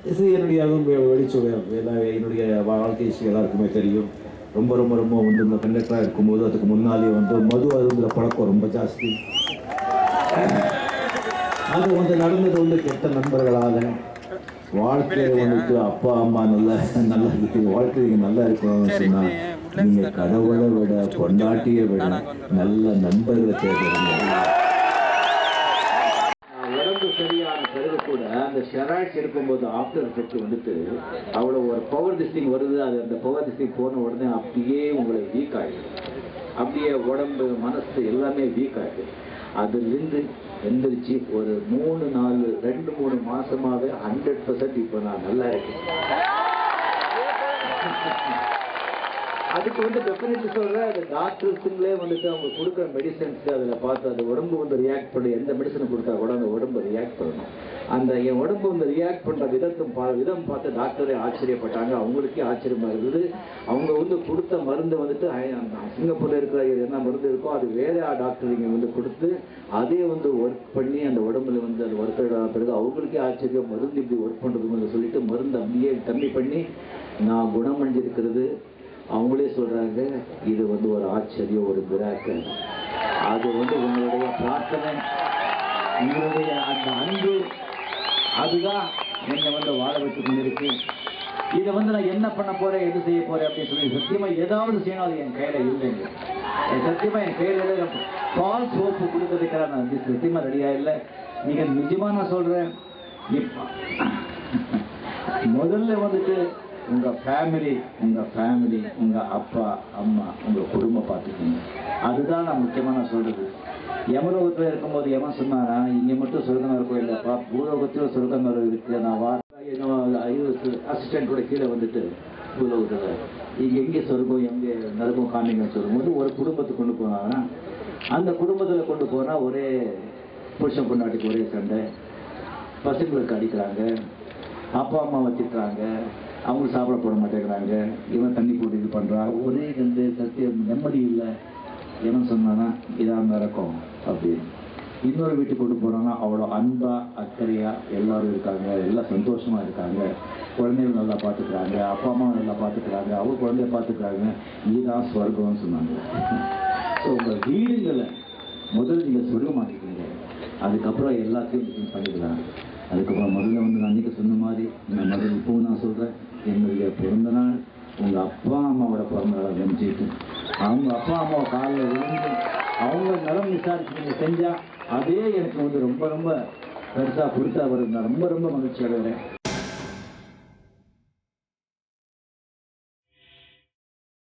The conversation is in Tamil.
இது என்னுடைய அதுவும் வெ- வெளிச்சுவையம் எல்லா என்னுடைய வாழ்க்கை ஹிஸ்ட்ரி எல்லாருக்குமே தெரியும் ரொம்ப ரொம்ப ரொம்ப வந்து இந்த கண்டக்டராக இருக்கும்போது அதுக்கு முன்னாலே வந்து மது அருந்துற பழக்கம் ரொம்ப ஜாஸ்தி அது வந்து நடந்தது வந்து கெட்ட நண்பர்களால் வாழ்க்கையில் வந்துட்டு அப்பா அம்மா நல்லா நல்லா இருக்கு வாழ்க்கையில் நல்லா இருக்கணும்னு சொன்னால் நீங்கள் கடவுளை விட பொண்டாட்டியை விட நல்ல நண்பர்களை தேர்ந்தெடுங்க உடம்பு சரியான பிறகு கூட அந்த ஸ்டெராய்ட்ஸ் எடுக்கும்போது ஆஃப்டர் எஃபெக்ட் வந்துட்டு அவ்வளோ ஒரு பவர் டிஸ்டிங் வருது அது அந்த பவர் டிஸ்டிங் போன உடனே அப்படியே உங்களை வீக் ஆகிடும் அப்படியே உடம்பு மனசு எல்லாமே வீக் ஆகிடும் அதுலேருந்து எந்திரிச்சு ஒரு மூணு நாலு ரெண்டு மூணு மாசமாவே ஹண்ட்ரட் பர்சன்ட் இப்போ நான் நல்லா இருக்கேன் அதுக்கு வந்து டெஃபினெட்லி சொல்கிறேன் அது டாக்டர்ஸுங்களே வந்துட்டு அவங்க கொடுக்குற மெடிசன்ஸ் அதில் பார்த்து அந்த உடம்பு வந்து ரியாக்ட் பண்ணி எந்த மெடிசன் கொடுத்தா கூட அந்த உடம்பு ரியாக்ட் பண்ணணும் அந்த என் உடம்பு வந்து ரியாக்ட் பண்ணுற விதத்தும் பா விதம் பார்த்து டாக்டரே ஆச்சரியப்பட்டாங்க அவங்களுக்கே ஆச்சரியமா இருந்தது அவங்க வந்து கொடுத்த மருந்து வந்துட்டு ஐ- அந்த சிங்கப்பூரில் இருக்கிற என்ன மருந்து இருக்கோ அது வேற டாக்டர் இங்கே வந்து கொடுத்து அதே வந்து ஒர்க் பண்ணி அந்த உடம்புல வந்து அது ஒர்க் ஆன பிறகு அவங்களுக்கே ஆச்சரியம் மருந்து இப்படி ஒர்க் பண்ணுறதுன்னு சொல்லிட்டு மருந்து அப்படியே கம்மி பண்ணி நான் குணமடைஞ்சிருக்கிறது அவங்களே சொல்றாங்க இது வந்து ஒரு ஆச்சரியம் ஒரு மிராக்கல் அது வந்து உங்களுடைய பிரார்த்தனை உங்களுடைய அந்த அன்பு அதுதான் என்னை வந்து வாழ வைத்து கொண்டிருக்கு இதை வந்து நான் என்ன பண்ண போறேன் எது செய்ய போறேன் அப்படின்னு சொல்லி சத்தியமா ஏதாவது செய்யணும் அது என் கையில இல்லைங்க என் சத்தியமா என் கையில இல்லை பால் சோப்பு கொடுக்கறதுக்காக நான் வந்து சத்தியமா ரெடியா இல்லை நீங்க நிஜமா நான் சொல்றேன் இப்ப முதல்ல வந்துட்டு உங்க ஃபேமிலி உங்க ஃபேமிலி உங்க அப்பா அம்மா உங்க குடும்பம் பார்த்துக்கோங்க அதுதான் நான் முக்கியமா நான் சொல்றது யமலோகத்துல இருக்கும்போது எவன் சொன்னாரா இங்க மட்டும் சொர்க்கம் இருக்கும் இல்லப்பா பூலோகத்துல சொர்க்கம் இருக்கு நான் வா அசிஸ்டன்டோட கீழே வந்துட்டு பூலோகத்துல இங்க எங்கே சொர்க்கம் எங்கே நரகம் காமிங்கன்னு சொல்லும்போது ஒரு குடும்பத்துக்கு கொண்டு போனாங்கன்னா அந்த குடும்பத்துல கொண்டு போனா ஒரே புருஷன் பொண்டாட்டிக்கு ஒரே சண்டை பசங்களுக்கு அடிக்கிறாங்க அப்பா அம்மா வச்சுக்கிறாங்க அவங்க சாப்பிட போட மாட்டேங்கிறாங்க இவன் தண்ணி போட்டு இது பண்ணுறான் ஒரே வந்து சத்தியம் நிம்மதி இல்லை இவன் சொன்னானா இதான் நடக்கும் அப்படின்னு இன்னொரு வீட்டுக்கு கொண்டு போனாங்கன்னா அவ்வளோ அன்பா அக்கறையா எல்லாரும் இருக்காங்க எல்லாம் சந்தோஷமா இருக்காங்க குழந்தைகள் நல்லா பார்த்துக்கிறாங்க அப்பா அம்மா நல்லா பார்த்துக்கிறாங்க அவங்க குழந்தைய பார்த்துக்கிறாங்க இதுதான் ஸ்வர்க்கம்னு சொன்னாங்க ஸோ உங்கள் வீடுங்களை முதல்ல நீங்கள் சொல்ல மாட்டேங்கிறீங்க அதுக்கப்புறம் எல்லாத்தையும் நீங்கள் பண்ணிக்கலாம் அதுக்கப்புறம் முதல்ல வந்து நான் அன்றைக்கி சொன்ன மாதிரி நான் முதல்ல இப்போ நான் சொல்கிறேன் என்னுடைய பிறந்த நாள் உங்கள் அப்பா அம்மாவோட பிறந்த நாளை நினச்சிட்டு அவங்க அப்பா அம்மாவை காலில் விழுந்து அவங்க நலம் விசாரிச்சு நீங்கள் செஞ்சால் அதே எனக்கு வந்து ரொம்ப ரொம்ப பெருசாக கொடுத்தா வரும் நான் ரொம்ப ரொம்ப மகிழ்ச்சி அடைகிறேன்